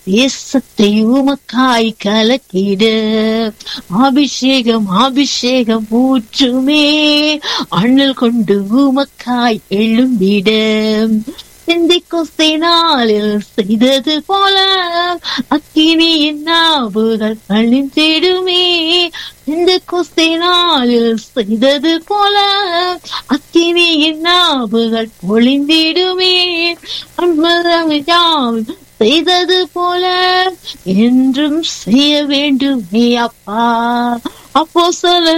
தேசத்தை உமக்காய் கலக்கிட அபிஷேகம் அபிஷேகம் ஊற்றுமே அண்ணல் கொண்டு உமக்காய் எழும்பிட சிந்திக்கொஸ்தினாலில் செய்தது போல அக்கினியின் நாவுகள் அழிந்திடுமே இந்த கொஸ்தினாலில் செய்தது போல அக்கினியின் நாவுகள் பொழிந்திடுமே அன்பதம் செய்தது போல என்றும் செய்ய வேண்டுமே அப்பா அப்போ சொல்ல